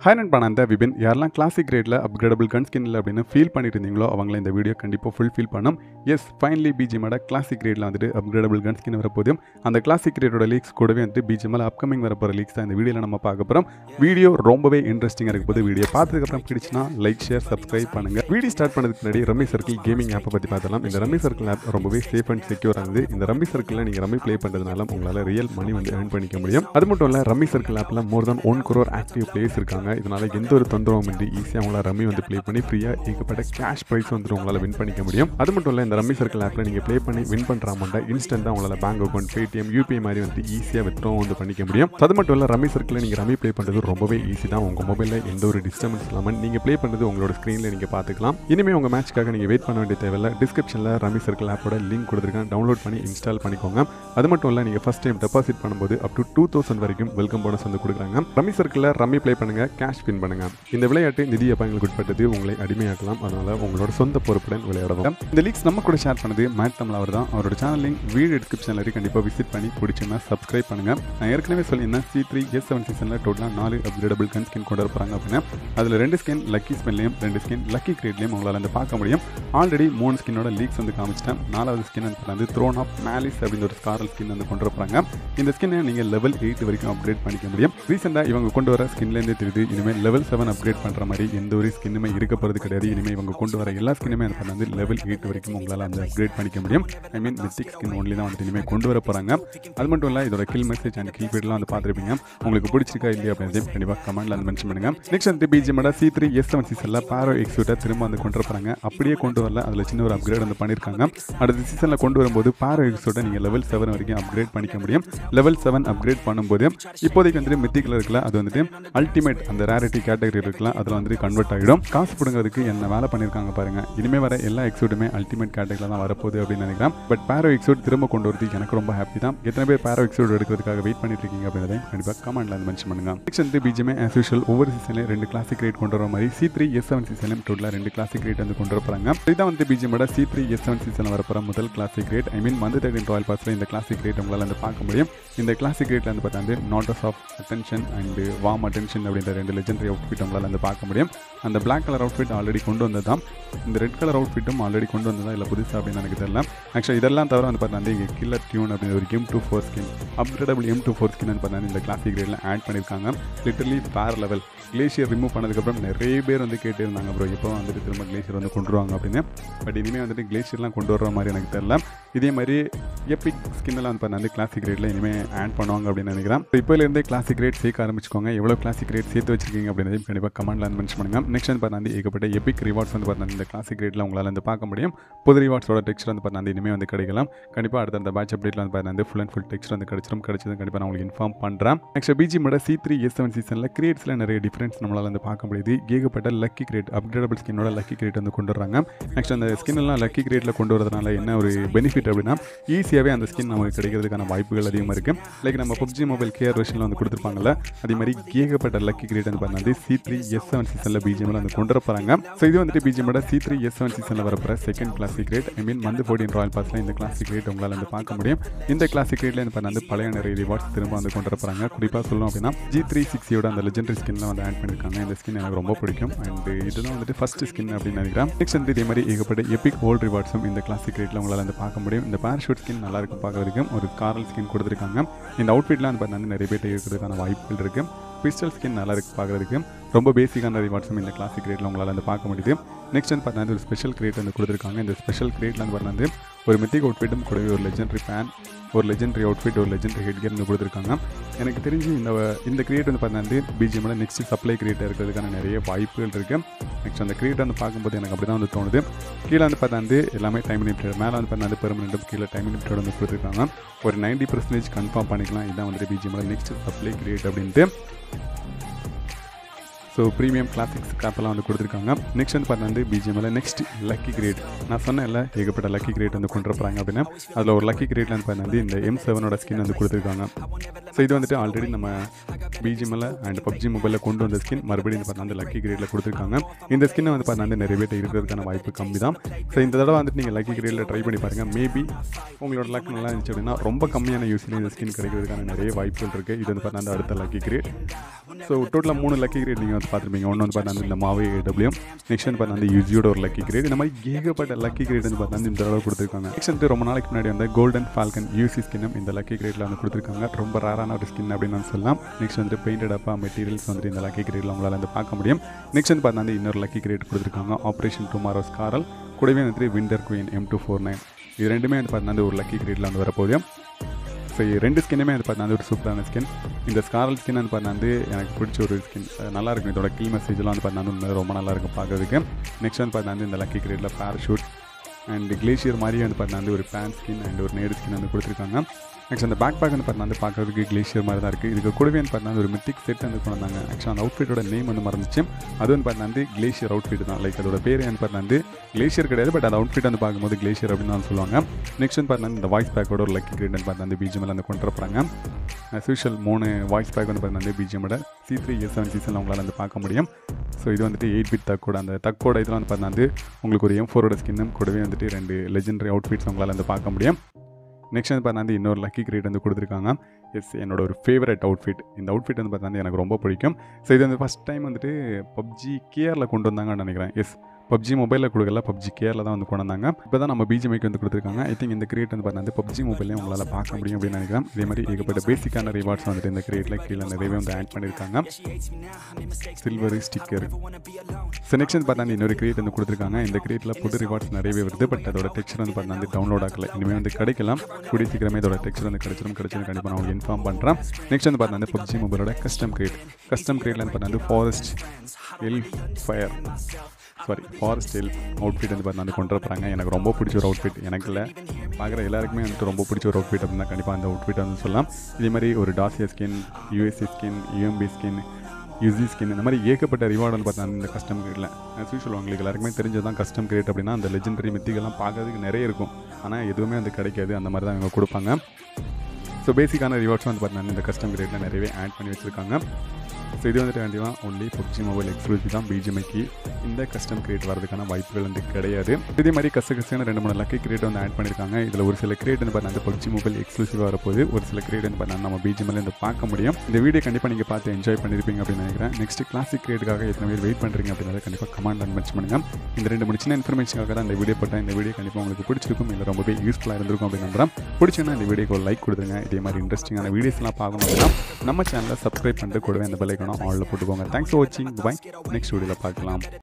hi நண்பா நான் தான் விபின் யாரெல்லாம் கிளாசிக் கிரேடில் அப்கிரேடபிள் கன் ஸ்கின் இல்லை அப்படின்னு ஃபீல் பண்ணிட்டு இருந்தீங்களோ அவங்கள இந்த வீடியோ கண்டிப்பாக ஃபுல் ஃபீல் பண்ணும் எஸ் ஃபைனலி பிஜிஎமோட கிளாசிக் கிரேடில் வந்துட்டு அப்கிரேடபிள் கன் ஸ்கின் வரப்போதும் அந்த கிளாசிக் கிரேடோட லீக்ஸ் கூடவே வந்துட்டு பிஜிஎம்ல அப்கமிங் வரப்போகிற லீக்ஸ் தான் இந்த வீடியோவில் நம்ம பார்க்க போகிறோம் வீடியோ ரொம்பவே இன்ட்ரெஸ்டிங்காக இருக்க போது வீடியோ பார்த்ததுக்கப்புறம் பிடிச்சினா லைக் ஷேர் சப்ஸ்கிரைப் பண்ணுங்கள் வீடியோ ஸ்டார்ட் பண்ணதுக்கு முன்னாடி ரம்மி சர்க்கிள் கேமிங் ஆப்பை பற்றி பார்த்தலாம் இந்த ரம்மி சர்க்கிள் ஆப் ரொம்பவே சேஃப் அண்ட் செக்யூர் ஆனது இந்த ரம்மி சர்க்கிளில் நீங்கள் ரம்மி ப்ளே பண்ணுறதுனால உங்களால் ரியல் மணி வந்து earn பண்ணிக்க முடியும் அது மட்டும் இல்லை ரம்மி சர்க்கிள் ஆப்பில் more than one crore active players இருக்காங்க இதனால எந்த ஒரு தொந்தரவும் இன்றி ஈஸியாக உங்களால் ரம்மி வந்து ப்ளே பண்ணி ஃப்ரீயாக ஏகப்பட்ட கேஷ் ப்ரைஸ் வந்து உங்களால் வின் பண்ணிக்க முடியும் அது மட்டும் இல்லை இந்த ரம்மி சர்க்கிள் ஆப்பில் நீங்கள் ப்ளே பண்ணி வின் பண்ணுற அமௌண்ட்டை இன்ஸ்டன்ட்டாக உங்களால் பேங்க் அக்கௌண்ட் பேடிஎம் யூபிஐ மாதிரி வந்து ஈஸியாக வித்ரோ வந்து பண்ணிக்க முடியும் அது மட்டும் இல்லை ரம்மி சர்க்கிளில் நீங்கள் ரம்மி ப்ளே பண்ணுறது ரொம்பவே ஈஸி தான் உங்கள் மொபைலில் எந்த ஒரு டிஸ்டர்பன்ஸ் இல்லாமல் நீங்கள் ப்ளே பண்ணுறது உங்களோட ஸ்க்ரீனில் நீங்கள் பார்த்துக்கலாம் இனிமேல் உங்கள் மேட்ச்க்காக நீங்கள் வெயிட் பண்ண வேண்டிய தேவையில்ல டிஸ்கிரிப்ஷனில் ரம்மி சர்க்கிள் ஆப்போட லிங்க் கொடுத்துருக்கேன் டவுன்லோட் பண்ணி இன்ஸ்டால் பண்ணிக்கோங்க அது மட்டும் இல்லை நீங்கள் ஃபஸ்ட் டைம் டெபாசிட் பண்ணும்போது அப் டு டூ தௌசண்ட் வரைக்கும் வெல்கம் போனஸ் வந்து கொடுக்குறாங்க ரம்மி சர்க்கிளில் ரம்மி ப்ளே பண்ணுங்க கேஷ் வின் பண்ணுங்க இந்த விளையாட்டு நிதி அபாயங்களுக்கு உட்பட்டது உங்களை அடிமையாக்கலாம் அதனால உங்களோட சொந்த பொறுப்புடன் விளையாடவும் இந்த லீக்ஸ் நம்ம கூட ஷேர் பண்ணது மேட் தமிழ் அவர் தான் அவரோட சேனல் லிங்க் வீடியோ டிஸ்கிரிப்ஷனில் இருக்கு கண்டிப்பாக விசிட் பண்ணி பிடிச்சுன்னா சப்ஸ்கிரைப் பண்ணுங்க நான் ஏற்கனவே சொல்லியிருந்தேன் சி த்ரீ எஸ் செவன் சீசனில் டோட்டலாக நாலு அப்கிரேடபிள் கன் ஸ்கின் கொண்டு வரப்போறாங்க அப்படின்னா அதில் ரெண்டு ஸ்கின் லக்கி ஸ்பென்லையும் ரெண்டு ஸ்கின் லக்கி கிரேட்லையும் உங்களால் வந்து பார்க்க முடியும் ஆல்ரெடி மூணு ஸ்கின்னோட லீக்ஸ் வந்து காமிச்சிட்டேன் நாலாவது ஸ்கின் வந்து த்ரோன் ஆஃப் மேலிஸ் அப்படின்னு ஒரு ஸ்காரல் ஸ்கின் வந்து கொண்டு வரப்போறாங்க இந்த ஸ்கின்னை நீங்கள் லெவல் எயிட் வரைக்கும் அப்கிரேட் பண்ணிக்க முடியும் ரீசெண்டாக இவங்க கொண்டு வர ஸ்கின்லேருந்தே தெரியுது இனிமேல் லெவல் செவன் அப்கிரேட் பண்ணுற மாதிரி எந்த ஒரு ஸ்கின்னுமே இருக்க போகிறது கிடையாது இனிமேல் இவங்க கொண்டு வர எல்லா ஸ்கின்னுமே அந்த வந்து லெவல் எயிட் வரைக்கும் உங்களால் அந்த அப்கிரேட் பண்ணிக்க முடியும் I mean mystic skin only தான் வந்து இனிமேல் கொண்டு வர போகிறாங்க அது மட்டும் இல்லை இதோட கில் மெசேஜ் அண்ட் கில் ஃபீட்லாம் வந்து பார்த்துருப்பீங்க உங்களுக்கு பிடிச்சிருக்கா இல்லையா அப்படின்றதையும் கண்டிப்பாக கமெண்ட்ல வந்து மென்ஷன் பண்ணுங்க நெக்ஸ்ட் வந்து பிஜிஎமோட சி த்ரீ எஸ் செவன் சீசனில் பாரோ எக்ஸூட்டை திரும்ப வந்து கொண்டு வரப்போறாங்க அப்படியே கொண்டு வரல அதில் சின்ன ஒரு அப்கிரேட் வந்து பண்ணியிருக்காங்க அடுத்த சீசனில் கொண்டு வரும்போது பாரோ எக்ஸூட்டை நீங்கள் லெவல் செவன் வரைக்கும் அப்கிரேட் பண்ணிக்க முடியும் லெவல் செவன் அப்கிரேட் பண்ணும்போது இப்போதைக்கு வந்துட்டு மித்திக்கில் இருக்கல அது வந்துட்டு அல்டிமேட் அந்த ரேரிட்டி கேட்டகரி இருக்கலாம் அதில் வந்துட்டு கன்வெர்ட் ஆகிடும் காசு பிடுங்கிறதுக்கு என்ன வேலை பண்ணியிருக்காங்க பாருங்க இனிமேல் வர எல்லா எக்ஸூட்டுமே அல்டிமேட் கேட்டகரியில் தான் வரப்போகுது அப்படின்னு நினைக்கிறேன் பட் பேரோ எக்ஸூட் திரும்ப கொண்டு வரதுக்கு எனக்கு ரொம்ப ஹாப்பி தான் எத்தனை பேர் பேரோ எக்ஸூட் எடுக்கிறதுக்காக வெயிட் பண்ணிட்டு இருக்கீங்க அப்படின்றத கண்டிப்பாக கமெண்ட்ல வந்து மென்ஷன் பண்ணுங்க நெக்ஸ்ட் வந்து பிஜிஎமே ஆஸ் யூஷுவல் ஒவ்வொரு சீசன்லையும் ரெண்டு கிளாசிக் ரேட் கொண்டு வர மாதிரி சி த்ரீ எஸ் செவன் சீசன்லையும் டோட்டலாக ரெண்டு கிளாசிக் ரேட் வந்து கொண்டு வரப்போறாங்க இதுதான் வந்து பிஜிஎமோட சி த்ரீ எஸ் செவன் சீசனில் வரப்போற முதல் classic crate I mean month thirteen royal பாஸில் இந்த கிளாசிக் ரேட் உங்களால் வந்து பார்க்க முடியும் இந்த கிளாசிக் ரேட்டில் வந்து பார்த்தா வந்து notice of attention and warm attention அப்படின்ற ரெண்டு லெஜெண்டரி அவுட்ஃபிட் உங்களால் வந்து பார்க்க முடியும் அந்த பிளாக் கலர் அவுட்ஃபிட் ஆல்ரெடி கொண்டு வந்தது தான் இந்த ரெட் கலர் அவுட்ஃபிட்டும் ஆல்ரெடி கொண்டு வந்ததா இல்லை புதுசாக அப்படின்னு எனக்கு தெரியல ஆக்சுவலி இதெல்லாம் தவிர வந்து பார்த்தா இங்கே கில்லர் டியூன் அப்படின்னு ஒரு M two four skin upgradable M two four skin பார்த்தா இந்த கிளாசிக் ரேட்டில் ஆட் பண்ணியிருக்காங்க லிட்டர்லி வேறு லெவல் கிளேஷியர் ரிமூவ் பண்ணதுக்கப்புறம் நிறைய பேர் வந்து கேட்டு இருந்தாங்க ப்ரோ எப்போ வந்துட்டு திரும்ப கிளேஷியர் வந்து கொண்டு வருவாங்க அப்படின்னு பட் இனிமேல் வந்துட்டு கிளேஷியர்லாம் கொண்டு வர மாதிரி எனக்கு தெரியல இதே மாதிரி எப்பிக் ஸ்கின்னெல்லாம் வந்து பார்த்தா கிளாசிக் ரேட்டில் இனிமேல் ஆட் பண்ணுவாங்க அப்படின்னு நினைக்கிறேன் ஸோ இப்போலேருந்தே கிளாசிக் ரேட் சேர்க்க ஆரம்பிச்சுக்கோங்க எவ்வளோ கிளாசிக் ரேட் சேர்த்து வச்சிருக்கீங்க அப்படின்றதையும் கண்டிப்பாக கமெண்ட்ல மென்ஷன் பண்ணுங்க நெக்ஸ்ட் வந்து பார்த்தா ஏகப்பட்ட எபிக் ரிவார்ட்ஸ் வந்து பார்த்தா இந்த கிளாசிக் ரேட்டில் உங்களால் வந்து பார்க்க முடியும் புது ரிவார்ட்ஸோட டெக்ஸ்ட் வந்து பார்த்தா இனிமேல் வந்து கிடைக்கலாம் கண்டிப்பாக அடுத்த அந்த பேட்ச் அப்டேட்டில் வந்து பார்த்தா ஃபுல் அண்ட் ஃபுல் டெக்ஸ்ட் வந்து கிடைச்சிரும் கிடைச்சது கண்டிப்பாக நான் உங்களுக்கு இன்ஃபார்ம் பண்ணுறேன் நெக்ஸ்ட் பிஜிமோட சி த்ரீ எஸ் செவன் சீசனில் கிரியேட்ஸில் நிறைய டிஃப்ரென்ஸ் நம்மளால் வந்து பார்க்க முடியுது ஏகப்பட்ட லக்கி கிரேட் அப்கிரேடபிள் ஸ்கின்னோட லக்கி கிரேட் வந்து கொண்டு வராங்க நெக்ஸ்ட் அந்த ஸ்கின் எல்லாம் லக்கி கிரேட்டில் கொண்டு வரதுனால என்ன ஒரு பெனிஃபிட் அப்படின்னா ஈஸியாகவே அந்த ஸ்கின் நமக்கு கிடைக்கிறதுக்கான வாய்ப்புகள் அதிகமாக இருக்குது லைக் நம்ம பப்ஜி மொபைல் கேர் வெர்ஷனில் வந்து கொடுத்துருப்பாங்கல்ல அதே மாதிரி ஏகப்பட்ட லக்கி கிரேட் வந்து பார்த்தா சி த்ரீ எஸ் செவன் சீசனில் பிஜிஎம்ல வந்து கொண்டு வர போகிறாங்க ஸோ இது வந்துட்டு பிஜிஎமோட சி த்ரீ எஸ் செவன் சீசனில் வரப்போகிற second classic crate I mean month fourteen royal பாஸில் இந்த கிளாசிக் கிரேட் உங்களால் வந்து பார்க்க முடியும் இந்த கிளாசிக் கிரேட்ல வந்து பார்த்தா பழைய நிறைய ரிவார்ட்ஸ் திரும்ப வந்து கொண்டு வர போகிறாங்க குறிப்பாக சொல்லணும் அப்படின்னா ஜி த்ரீ சிக்ஸியோட அந்த லெஜெண்டரி ஸ்கின்லாம் வந்து ஆட் பண்ணியிருக்காங்க இந்த ஸ்கின் எனக்கு ரொம்ப பிடிக்கும் அண்ட் இதுதான் வந்துட்டு ஃபஸ்ட் ஸ்கின் அப்படின்னு நினைக்கிறேன் நெக்ஸ்ட் வந்து இதே மாதிரி ஏகப்பட்ட எபிக் ஓல்ட் ரிவார்ட்ஸும் இந்த கிளாசிக் ரேட்டில் உங்களால் வந்து பார்க்க முடியும் இந்த பேரஷூட் ஸ்கின் நல்லா இருக்கும் பார்க்கறதுக்கு ஒரு காரல் ஸ்கின் கொடுத்துருக்காங்க இந்த அவுட்ஃபிட்லாம் வந்து பார்த்தா நிறைய பேர் இருக்கிறதுக்கான வாய்ப்புகள் இருக்குது பிஸ்டல் ஸ்கின் நல்லா இருக்குது பார்க்குறதுக்கு ரொம்ப பேசிக்கான ரிவார்ட்ஸும் இந்த கிளாசிக் ரேட்டில் உங்களால் வந்து பார்க்க முடியுது நெக்ஸ்ட் வந்து பார்த்தா ஒரு ஸ்பெஷல் கிரேட் வந்து கொடுத்துருக்காங்க இந்த ஸ்பெஷல் கிரேட்டில் வந்து பார்த்தா ஒரு மித்திக் அவுட்ஃபிட்டும் கூடவே ஒரு லெஜெண்டரி பேன் ஒரு லெஜெண்டரி அவுட்ஃபிட் ஒரு லெஜெண்டரி ஹெட் கியர் கொடுத்துருக்காங்க எனக்கு தெரிஞ்சு இந்த இந்த கிரியேட் வந்து பார்த்தா பிஜிஎம்ல நெக்ஸ்ட் சப்ளை கிரியேட் இருக்கிறதுக்கான நிறைய வாய்ப்புகள் இருக்குது நெக்ஸ்ட் அந்த கிரியேட் வந்து பார்க்கும்போது எனக்கு அப்படி தான் வந்து தோணுது கீழே வந்து பார்த்தா எல்லாமே டைம் லிமிட்டட் மேலே வந்து பார்த்தா பெர்மனெண்ட்டும் கீழே டைம் லிமிட்டட் வந்து கொடுத்துருக்காங்க ஒரு நைன்டி பர்சன்டேஜ் கன்ஃபார்ம் பண்ணிக்கலாம் இதான் வந்துட்டு பிஜிஎம்ல நெக்ஸ்ட் சப்ளை கிரியேட் அப்படின்ட்டு ஸோ ப்ரீமியம் கிளாசிக்ஸ் கேப்பெல்லாம் வந்து கொடுத்துருக்காங்க நெக்ஸ்ட் வந்து பார்த்தா வந்து பிஜிஎம்ல நெக்ஸ்ட் லக்கி கிரேட் நான் சொன்னேன்ல ஏகப்பட்ட லக்கி கிரேட் வந்து கொண்டு வரப்போறாங்க அப்படின்னா அதில் ஒரு லக்கி கிரேட்ல வந்து பார்த்தா வந்து இந்த எம் செவனோட ஸ்கின் வந்து கொடுத்துருக்காங்க ஸோ இது வந்துட்டு ஆல்ரெடி நம்ம பிஜிஎம்ல அண்ட் பப்ஜி மொபைலில் கொண்டு வந்த ஸ்கின் மறுபடியும் பார்த்தா வந்து லக்கி கிரேடில் கொடுத்துருக்காங்க இந்த ஸ்கின்னை வந்து பார்த்தா வந்து நிறைய பேர் இருக்கிறதுக்கான வாய்ப்பு கம்மி தான் ஸோ இந்த தடவை வந்துட்டு நீங்கள் லக்கி கிரேடில் ட்ரை பண்ணி பாருங்கள் மேபி உங்களோட லக் நல்லா இருந்துச்சு அப்படின்னா ரொம்ப கம்மியான யூஸ்லேயே இந்த ஸ்கின் கிடைக்கிறதுக்கான நிறைய வாய்ப்புகள் இருக்குது இது வந்து பார்த்தா அந்த அடுத்த லக்கி கிரேட் ஸோ டோட்டலாக மூணு லக்கி கிரேட் நீங்கள் வந்து பார்த்துருப்பீங்க ஒன்று வந்து பார்த்தா இந்த மாவே டபிள்யூ நெக்ஸ்ட் வந்து பார்த்தா அந்த யூஜியோட ஒரு லக்கி கிரேட் இந்த மாதிரி ஏகப்பட்ட லக்கி கிரேட் வந்து பார்த்தா இந்த தடவை கொடுத்துருக்காங்க நெக்ஸ்ட் வந்து ரொம்ப நாளைக்கு முன்னாடி வந்து கோல்டன் ஃபால்கன் யூசி ஸ்கின்னும் இந்த லக்கி கிரேட்டில் வந்து கொடுத்துருக்காங்க ரொம்ப ரேரான ஒரு ஸ்கின் அப்படின்னு வந்து சொல்லலாம் நெக்ஸ்ட் வந்து பெயிண்டட் அப்பா மெட்டீரியல்ஸ் வந்துட்டு இந்த லக்கி கிரேட்டில் உங்களால் வந்து பார்க்க முடியும் நெக்ஸ்ட் வந்து பார்த்தா இன்னொரு லக்கி கிரேட் கொடுத்துருக்காங்க ஆப்ரேஷன் டுமாரோஸ் காரல் கூடவே வந்துட்டு winter queen M two four nine இது ரெண்டுமே வந்து பார்த்தீங்கன்னா ஒரு லக்கி கிரேட்டில் வந்து வரப்போகுது ஸோ ரெண்டு ஸ்கின்னுமே வந்து பார்த்தீங்கன்னா ஒரு சூப்பரான ஸ்கின் இந்த ஸ்காரல் ஸ்கின் வந்து பார்த்தீங்கன்னா எனக்கு பிடிச்ச ஒரு ஸ்கின் நல்லா இருக்கும் இதோட கீ மெசேஜ்லாம் வந்து பார்த்தீங்கன்னா ரொம்ப நல்லா இருக்கும் பார்க்கறதுக்கு நெக்ஸ்ட் வந்து பார்த்தீங்கன்னா இந்த லக்கி கிரேட்டில் பேராஷூட் அண்ட் கிளேஷியர் மாதிரியே வந்து பார்த்தீங்கன்னா ஒரு பேன் ஸ்கின் அண்ட் ஒரு நேடு ஸ்கின் வந்து கொடுத்துருக்காங்க நெக்ஸ்ட் அந்த பேக் பேக் வந்து பார்த்தீங்கன்னா வந்து பார்க்கறதுக்கு கிளேஷியர் மாதிரி தான் இருக்குது இதுக்கு கூடவே வந்து பார்த்தீங்கன்னா ஒரு மித்திக் செட் வந்து கொண்டு வந்தாங்க ஆக்சுவலாக அந்த அவுட்ஃபிட்டோட நேம் வந்து மறந்துச்சு அது வந்து பார்த்தீங்கன்னா கிளேஷியர் அவுட்ஃபிட் தான் லைக் அதோட பேர் வந்து பார்த்தீங்கன்னா கிளேஷியர் கிடையாது பட் அந்த அவுட்ஃபிட் வந்து பார்க்கும்போது கிளேஷியர் அப்படின்னு தான் சொல்லுவாங்க நெக்ஸ்ட் வந்து பார்த்தீங்கன்னா இந்த வாய்ஸ் பேக்கோட ஒரு லக்கி கிரேட் வந்து பார்த்தீங்கன்னா பிஜிஎம்ல வந்து கொண்டு வரப்போறாங்க ஸ்பெஷல் மூணு வாய்ஸ் பேக் வந்து பார்த்தீங்கன்னா பிஜிஎமோட சி த்ரீ எஸ் செவன் சீசனில் உங்களால் வந்து பார்க்க முடியும் ஸோ இது வந்துட்டு எயிட் பிட் தக்கோட அந்த தக்கோட இதில் வந்து பார்த்தீங்கன்னா உங்களுக்கு ஒரு எம் ஃபோரோட ஸ்கின்னும் கூடவே வந்துட்டு ரெண்டு லெஜெண்டரி அவுட்ஃபிட்ஸ் உங்களால் வந்து பார்க்க முடியும் நெக்ஸ்ட் வந்து பார்த்தா இன்னொரு லக்கி கிரேட் வந்து கொடுத்துருக்காங்க எஸ் என்னோட ஒரு ஃபேவரட் அவுட்ஃபிட் இந்த அவுட்ஃபிட் வந்து பார்த்தா எனக்கு ரொம்ப பிடிக்கும் ஸோ இது வந்து ஃபஸ்ட் டைம் வந்துட்டு பப்ஜி கேரில் கொண்டு வந்தாங்கன்னு நினைக்கிறேன் எஸ் பப்ஜி மொபைலில் கொடுக்கல பப்ஜி கேரில் தான் வந்து கொண்டு வந்தாங்க இப்போ தான் நம்ம பிஜிஎம்ஐக்கு வந்து கொடுத்துருக்காங்க ஐ திங்க் இந்த கிரியேட் வந்து பார்த்தா பப்ஜி மொபைலையும் உங்களால் பார்க்க முடியும் அப்படின்னு நினைக்கிறேன் இதே மாதிரி ஏகப்பட்ட பேசிக்கான ரிவார்ட்ஸ் வந்துட்டு இந்த கிரியேட்டில் கீழே நிறையவே வந்து ஆட் பண்ணியிருக்காங்க சில்வர் ஸ்டிக்கர் ஸோ நெக்ஸ்ட் வந்து பார்த்தா இன்னொரு கிரியேட் வந்து கொடுத்துருக்காங்க இந்த கிரியேட்டில் புது ரிவார்ட்ஸ் நிறையவே வருது பட் அதோட டெக்ஸ்டர் வந்து பார்த்தா வந்து டவுன்லோட் ஆகல இனிமேல் வந்து கிடைக்கலாம் கூடிய சீக்கிரமே இதோட டெக்ஸ்டர் வந்து கிடைச்சிடும் கிடைச்சது கண்டிப்பாக நான் உங்களுக்கு இன்ஃபார்ம் பண்ணுறேன் நெக்ஸ்ட் வந்து பார்த்தா வந்து பப்ஜி மொபைலோட கஸ்டம் கிரியேட் கஸ்டம் கிரியேட்ல வந்து பார்த்தா வந்து forest elf fire sorry forest elf outfit வந்து பார்த்தா வந்து கொண்டு வரப்போறாங்க எனக்கு ரொம்ப பிடிச்ச ஒரு அவுட்ஃபிட் எனக்கு இல்லை பார்க்குற எல்லாருக்குமே வந்துட்டு ரொம்ப பிடிச்ச ஒரு அவுட்ஃபிட் அப்படின்னா கண்டிப்பாக அந்த அவுட்ஃபிட் வந்து சொல்லலாம் இதே மாதிரி ஒரு Dacia skin USA skin UMP skin UC skin இந்த மாதிரி ஏகப்பட்ட ரிவார்டு வந்து பார்த்தா இந்த கஸ்டம் கிரியேட்டில் ஆஸ் யூஷுவல் உங்களுக்கு எல்லாருக்குமே தெரிஞ்சதான் கஸ்டம் கிரியேட் அப்படின்னா அந்த லெஜெண்டரி மித்திகள்லாம் பார்க்கறதுக்கு நிறைய இருக்கும் ஆனால் எதுவுமே வந்து கிடைக்காது அந்த மாதிரி தான் இவங்க கொடுப்பாங்க ஸோ பேசிக்கான ரிவார்ட்ஸ் வந்து பார்த்தீங்கன்னா இந்த கஸ்டம் கிரேட்டில் நிறையவே ஆட் பண்ணி வச்சுருக்காங்க ஸோ இது வந்துட்டு கண்டிப்பாக ஒன்லி பப்ஜி மொபைல் எக்ஸ்க்ளூசிவ் தான் பிஜிஎம்ஐக்கு இந்த கஸ்டம் கிரியேட் வரதுக்கான வாய்ப்புகள் வந்து கிடையாது இதே மாதிரி கச கசான ரெண்டு மூணு லக்கி கிரியேட் வந்து ஆட் பண்ணியிருக்காங்க இதில் ஒரு சில கிரியேட் வந்து பார்த்தீங்கன்னா பப்ஜி மொபைல் எக்ஸ்க்ளூசிவாக வரப்போகுது ஒரு சில கிரியேட் வந்து பார்த்தீங்கன்னா நம்ம பிஜிஎம்எல் வந்து பார்க்க முடியும் இந்த வீடியோ கண்டிப்பாக நீங்கள் பார்த்து என்ஜாய் பண்ணியிருப்பீங்க அப்படின்னு நினைக்கிறேன் நெக்ஸ்ட் கிளாசிக் கிரியேட்டுக்காக எத்தனை பேர் வெயிட் பண்ணுறீங்க அப்படின்றத கண்டிப்பாக கமெண்ட் அண்ட் மென்ஷன் பண்ணுங்க இந்த ரெண்டு மூணு சின்ன இன்ஃபர்மேஷனுக்காக தான் இந்த வீடியோ போட்டேன் இந்த வீடியோ கண்டிப்பாக உங்களுக்கு பிடிச்சிருக்கும் இல்லை ரொம்பவே யூஸ்ஃபுல்லாக இருந்திருக்கும் அப்படின்னு நம்புறேன் பிடிச்சுன்னா இந்த வீடியோக்கு ஒரு லைக் கொடுத்துருங்க இதே மாதிரி இன்ட்ரெஸ்டிங்கான வீடியோஸ்லாம் பார்க்கணும் அப்படின்னா நம்ம சேனலை சப்ஸ்கிரைப் பண்ணிட்டு கூடவே அந்த பெல்லைக்கான ஆனில் போட்டுக்கோங்க தேங்க்ஸ் ஃபார் வாட்சிங் பாய் நெக்ஸ்ட் வீடியோவில் பார்க்கலாம்